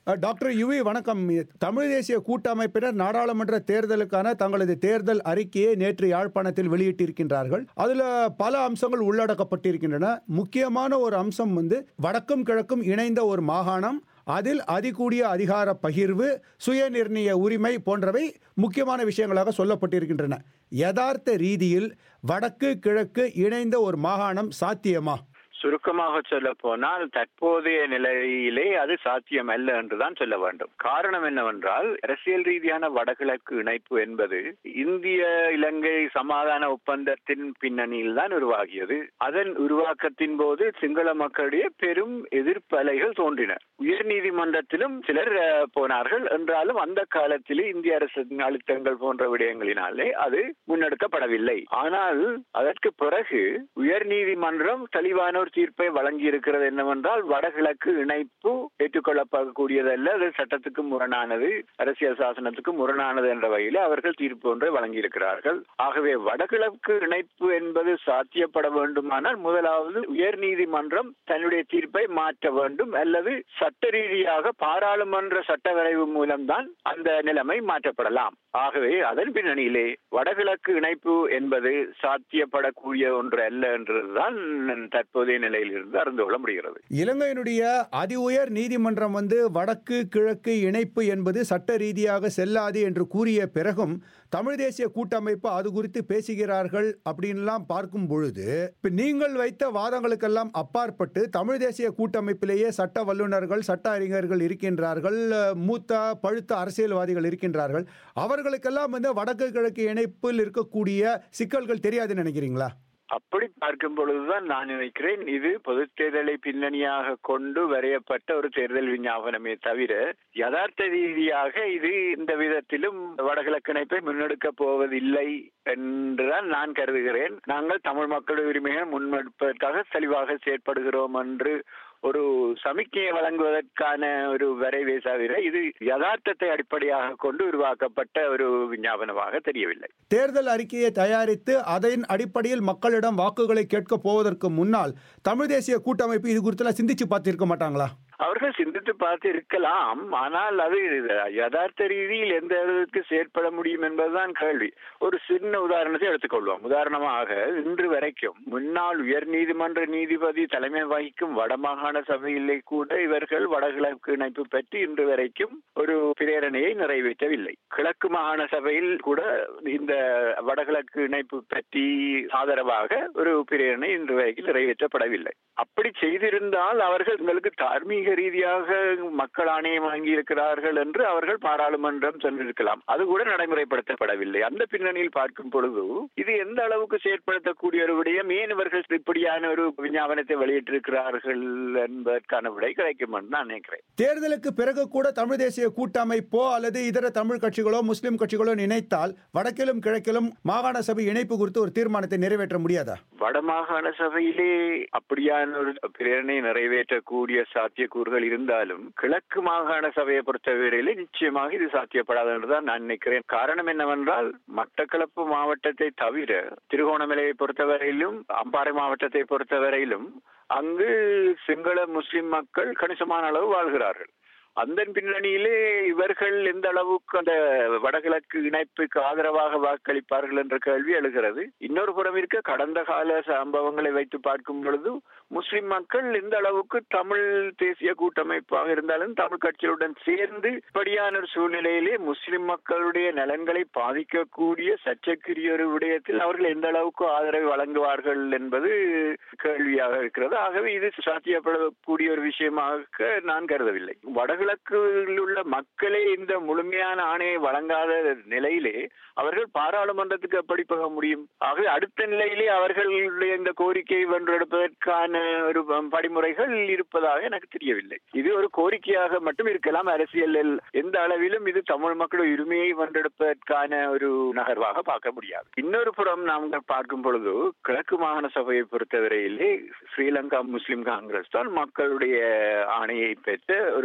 அஹ், doctor UV வணக்கம் தமிழ் தேசிய கூட்டமைப்பினர் நாடாளுமன்ற தேர்தலுக்கான தங்களது தேர்தல் அறிக்கையை நேற்று யாழ்ப்பாணத்தில் வெளியிட்டிருக்கின்றார்கள் அதுல பல அம்சங்கள் உள்ளடக்கப்பட்டிருக்கின்றன முக்கியமான ஒரு அம்சம் வந்து வடக்கும் கிழக்கும் இணைந்த ஒரு மாகாணம் அதில் அதிகூடிய அதிகார பகிர்வு சுயநிர்ணய உரிமை போன்றவை முக்கியமான விஷயங்களாக சொல்லப்பட்டிருக்கின்றன யதார்த்த ரீதியில் வடக்கு கிழக்கு இணைந்த ஒரு மாகாணம் சாத்தியமா சுருக்கமாக சொல்ல போனால் தற்போதைய நிலையிலே அது சாத்தியம் அல்ல என்றுதான் சொல்ல வேண்டும் காரணம் என்னவென்றால் அரசியல் ரீதியான வடகிழக்கு இணைப்பு என்பது இந்திய இலங்கை சமாதான ஒப்பந்தத்தின் பின்னணியில் தான் உருவாகியது அதன் உருவாக்கத்தின் போது சிங்கள மக்களுடைய பெரும் எதிர்ப்பலைகள் தோன்றின உயர் நீதிமன்றத்திலும் சிலர் அஹ், போனார்கள் என்றாலும் அந்த காலத்திலே இந்திய அரசின் அழுத்தங்கள் போன்ற விடயங்களினாலே அது முன்னெடுக்கப்படவில்லை ஆனால் அதற்கு பிறகு உயர் நீதிமன்றம் தெளிவான ஒரு தீர்ப்பை வழங்கி இருக்கிறது என்னவென்றால் வடகிழக்கு இணைப்பு ஏற்றுக்கொள்ளப்படக்கூடியதல்ல அது சட்டத்துக்கு முரணானது அரசியல் சாசனத்துக்கு முரணானது என்ற வகையில் அவர்கள் தீர்ப்பு ஒன்றை வழங்கியிருக்கிறார்கள் ஆகவே வடகிழக்கு இணைப்பு என்பது சாத்தியப்பட வேண்டுமானால் முதலாவது உயர் நீதிமன்றம் தன்னுடைய தீர்ப்பை மாற்ற வேண்டும் அல்லது சட்ட ரீதியாக பாராளுமன்ற சட்ட வரைவு மூலம்தான் அந்த நிலைமை மாற்றப்படலாம் ஆகவே அதன் பின்னணியிலே வடகிழக்கு இணைப்பு என்பது சாத்தியப்படக்கூடிய ஒன்று அல்ல என்றுதான் தற்போதைய நிலையில் இருந்து அறிந்து கொள்ள முடிகிறது இலங்கையினுடைய அதி உயர் நீதிமன்றம் வந்து வடக்கு கிழக்கு இணைப்பு என்பது சட்ட ரீதியாக செல்லாது என்று கூறிய பிறகும் தமிழ் தேசிய கூட்டமைப்பு அது குறித்து பேசுகிறார்கள் அப்படின்லாம் பார்க்கும் பொழுது இப்ப நீங்கள் வைத்த வாதங்களுக்கெல்லாம் அப்பாற்பட்டு தமிழ் தேசிய கூட்டமைப்பிலேயே சட்ட வல்லுநர்கள் சட்ட அறிஞர்கள் இருக்கின்றார்கள் அஹ், மூத்த பழுத்த அரசியல்வாதிகள் இருக்கின்றார்கள் அவர்களுக்கெல்லாம் வந்து வடக்கு கிழக்கு இணைப்பில் இருக்கக்கூடிய சிக்கல்கள் தெரியாதுன்னு நினைக்கிறீங்களா அப்படி பார்க்கும் பொழுதுதான் நான் நினைக்கிறேன் இது பொது தேர்தலை பின்னணியாக கொண்டு வரையப்பட்ட ஒரு தேர்தல் விஞ்ஞாபனமே தவிர யதார்த்த ரீதியாக இது இந்த விதத்திலும் வடகிழக்கு இணைப்பை முன்னெடுக்க போவதில்லை என்றுதான் நான் கருதுகிறேன் நாங்கள் தமிழ் மக்கள் உரிமையை முன்னெடுப்பதற்காக தெளிவாக செயற்படுகிறோம் என்று ஒரு சமிக்கையை வழங்குவதற்கான ஒரு வரைவே தவிர இது யதார்த்தத்தை அடிப்படையாக கொண்டு உருவாக்கப்பட்ட ஒரு விஞ்ஞாபனமாக தெரியவில்லை தேர்தல் அறிக்கையை தயாரித்து அதன் அடிப்படையில் மக்களிடம் வாக்குகளை கேட்க போவதற்கு முன்னால் தமிழ் தேசிய கூட்டமைப்பு இது குறித்தெல்லாம் சிந்திச்சு பார்த்திருக்க மாட்டாங்களா அவர்கள் சிந்தித்து பார்த்து இருக்கலாம் ஆனால் அது யதார்த்த ரீதியில் எந்த அளவுக்கு செயற்பட முடியும் என்பதுதான் கேள்வி ஒரு சின்ன உதாரணத்தை எடுத்துக்கொள்வோம் உதாரணமாக இன்று வரைக்கும் முன்னாள் உயர் நீதிமன்ற நீதிபதி தலைமை வகிக்கும் வடமாகாண சபையிலே கூட இவர்கள் வடகிழக்கு இணைப்பு பற்றி இன்று வரைக்கும் ஒரு பிரேரணையை நிறைவேற்றவில்லை கிழக்கு மாகாண சபையில் கூட இந்த வடகிழக்கு இணைப்பு பற்றி ஆதரவாக ஒரு பிரேரணை இன்று வரைக்கும் நிறைவேற்றப்படவில்லை அப்படி செய்திருந்தால் அவர்கள் உங்களுக்கு தார்மீக ரீதியாக மக்கள் ஆணையம் வாங்கி இருக்கிறார்கள் என்று அவர்கள் பாராளுமன்றம் சென்றிருக்கலாம் அது கூட நடைமுறைப்படுத்தப்படவில்லை அந்த பின்னணியில் பார்க்கும் பொழுது இது எந்த அளவுக்கு செயற்படுத்தக்கூடிய ஒரு விடயம் ஏன் இவர்கள் இப்படியான ஒரு விஞ்ஞாபனத்தை வெளியிட்டிருக்கிறார்கள் என்பதற்கான விடை கிடைக்கும் என்று நான் நினைக்கிறேன் தேர்தலுக்கு பிறகு கூட தமிழ் தேசிய கூட்டமைப்போ அல்லது இதர தமிழ் கட்சிகளோ முஸ்லிம் கட்சிகளோ நினைத்தால் வடக்கிலும் கிழக்கிலும் மாகாண சபை இணைப்பு குறித்து ஒரு தீர்மானத்தை நிறைவேற்ற முடியாதா வடமாகாண சபையிலே அப்படியான ஒரு பிரேரணை நிறைவேற்றக்கூடிய சாத்தியக்கூறுகள் இருந்தாலும் கிழக்கு மாகாண சபையை பொறுத்தவரையிலே நிச்சயமாக இது சாத்தியப்படாது என்றுதான் நான் நினைக்கிறேன் காரணம் என்னவென்றால் மட்டக்களப்பு மாவட்டத்தை தவிர திருகோணமலையை பொறுத்தவரையிலும் அம்பாறை மாவட்டத்தை பொறுத்தவரையிலும் அங்கு சிங்கள முஸ்லிம் மக்கள் கணிசமான அளவு வாழ்கிறார்கள் அந்த பின்னணியிலே இவர்கள் எந்த அளவுக்கு அந்த வடகிழக்கு இணைப்புக்கு ஆதரவாக வாக்களிப்பார்கள் என்ற கேள்வி எழுகிறது இன்னொரு புறம் இருக்க கடந்த கால சம்பவங்களை வைத்து பார்க்கும் பொழுது முஸ்லிம் மக்கள் எந்த அளவுக்கு தமிழ் தேசிய கூட்டமைப்பாக இருந்தாலும் தமிழ் கட்சிகளுடன் சேர்ந்து இப்படியான ஒரு சூழ்நிலையிலே முஸ்லிம் மக்களுடைய நலன்களை பாதிக்கக்கூடிய சர்ச்சைக்குரிய ஒரு விடயத்தில் அவர்கள் எந்த அளவுக்கு ஆதரவு வழங்குவார்கள் என்பது கேள்வியாக இருக்கிறது ஆகவே இது சாத்தியப்படக்கூடிய ஒரு விஷயமாக நான் கருதவில்லை வடகிழக்கில் உள்ள மக்களே இந்த முழுமையான ஆணையை வழங்காத நிலையிலே அவர்கள் பாராளுமன்றத்துக்கு எப்படி போக முடியும் ஆகவே அடுத்த நிலையிலே அவர்களுடைய இந்த கோரிக்கையை வென்றெடுப்பதற்கான ஒரு படிமுறைகள் இருப்பதாக எனக்கு தெரியவில்லை இது ஒரு கோரிக்கையாக மட்டும் இருக்கலாம் அரசியலில் எந்த அளவிலும் இது தமிழ் மக்கள் உரிமையை வென்றெடுப்பதற்கான ஒரு நகர்வாக பார்க்க முடியாது இன்னொரு புறம் நாங்கள் பார்க்கும் பொழுது கிழக்கு மாகாண சபையை பொறுத்தவரையிலே ஸ்ரீலங்கா முஸ்லிம் காங்கிரஸ் தான் மக்களுடைய ஆணையை பெற்ற ஒரு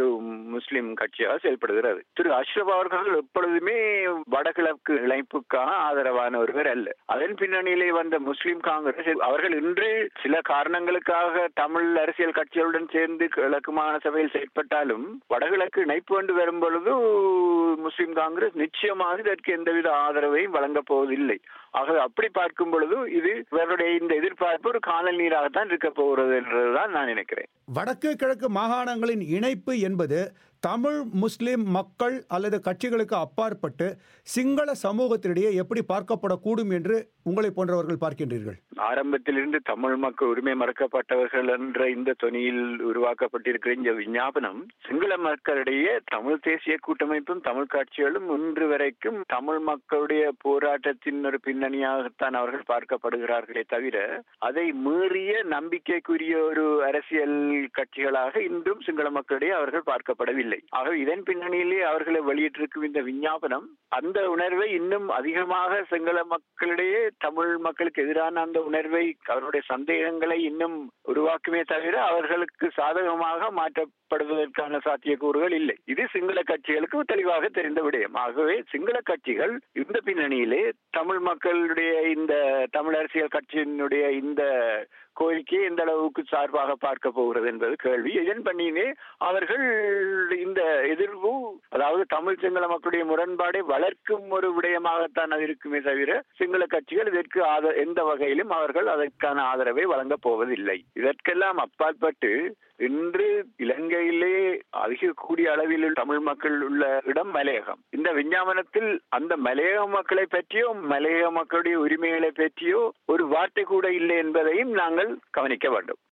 முஸ்லிம் கட்சியாக செயல்படுகிறது திரு அஷ்ரப் அவர்கள் எப்பொழுதுமே வடகிழக்கு இணைப்புக்கான ஆதரவான ஒருவர் அல்ல அதன் பின்னணியிலே வந்த முஸ்லிம் காங்கிரஸ் அவர்கள் இன்று சில காரணங்களுக்காக தமிழ் அரசியல் கட்சிகளுடன் சேர்ந்து கிழக்கு மாகாண சபையில் செயற்பட்டாலும் வடகிழக்கு இணைப்பு கொண்டு வரும் பொழுது முஸ்லிம் காங்கிரஸ் நிச்சயமாக இதற்கு எந்தவித ஆதரவையும் வழங்கப் போவதில்லை ஆகவே அப்படி பார்க்கும் பொழுது இது இவருடைய இந்த எதிர்பார்ப்பு ஒரு காணல் நீராகத்தான் இருக்க போகிறது என்றுதான் நான் நினைக்கிறேன் வடக்கு கிழக்கு மாகாணங்களின் இணைப்பு என்பது தமிழ் முஸ்லிம் மக்கள் அல்லது கட்சிகளுக்கு அப்பாற்பட்டு சிங்கள சமூகத்தினிடையே எப்படி பார்க்கப்படக்கூடும் என்று உங்களை போன்றவர்கள் பார்க்கின்றீர்கள் ஆரம்பத்திலிருந்து தமிழ் மக்கள் உரிமை மறக்கப்பட்டவர்கள் என்ற இந்த தொனியில் உருவாக்கப்பட்டிருக்கிற இந்த விஞ்ஞாபனம் சிங்கள மக்களிடையே தமிழ் தேசிய கூட்டமைப்பும் தமிழ் கட்சிகளும் இன்று வரைக்கும் தமிழ் மக்களுடைய போராட்டத்தின் ஒரு பின்னணியாகத்தான் அவர்கள் பார்க்கப்படுகிறார்களே தவிர அதை மீறிய நம்பிக்கைக்குரிய ஒரு அரசியல் கட்சிகளாக இன்றும் சிங்கள மக்களிடையே அவர்கள் பார்க்கப்படவில்லை ஆகவே இதன் பின்னணியிலே அவர்களை வெளியிட்டிருக்கும் இந்த விஞ்ஞாபனம் அந்த உணர்வை இன்னும் அதிகமாக சிங்கள மக்களிடையே தமிழ் மக்களுக்கு எதிரான அந்த உணர்வை அவருடைய சந்தேகங்களை இன்னும் உருவாக்குமே தவிர அவர்களுக்கு சாதகமாக மாற்றப்படுவதற்கான சாத்தியக்கூறுகள் இல்லை இது சிங்கள கட்சிகளுக்கு தெளிவாக தெரிந்த விடயம் ஆகவே சிங்கள கட்சிகள் இந்த பின்னணியிலே தமிழ் மக்களுடைய இந்த தமிழ் அரசியல் கட்சியினுடைய இந்த கோரிக்கையை எந்த அளவுக்கு சார்பாக பார்க்க போகிறது என்பது கேள்வி இதன் பண்ணினே அவர்கள் இந்த எதிர்வு அதாவது தமிழ் சிங்கள மக்களுடைய முரண்பாடை வளர்க்கும் ஒரு விடயமாகத்தான் அது இருக்குமே தவிர சிங்கள கட்சிகள் இதற்கு ஆத எந்த வகையிலும் அவர்கள் அதற்கான ஆதரவை வழங்கப் போவதில்லை இதற்கெல்லாம் அப்பாற்பட்டு இன்று இலங்கையிலே அதிக கூடிய அளவில் தமிழ் மக்கள் உள்ள இடம் மலையகம் இந்த விஞ்ஞாபனத்தில் அந்த மலையக மக்களை பற்றியோ மலையக மக்களுடைய உரிமைகளை பற்றியோ ஒரு வார்த்தை கூட இல்லை என்பதையும் நாங்கள் கவனிக்க வேண்டும்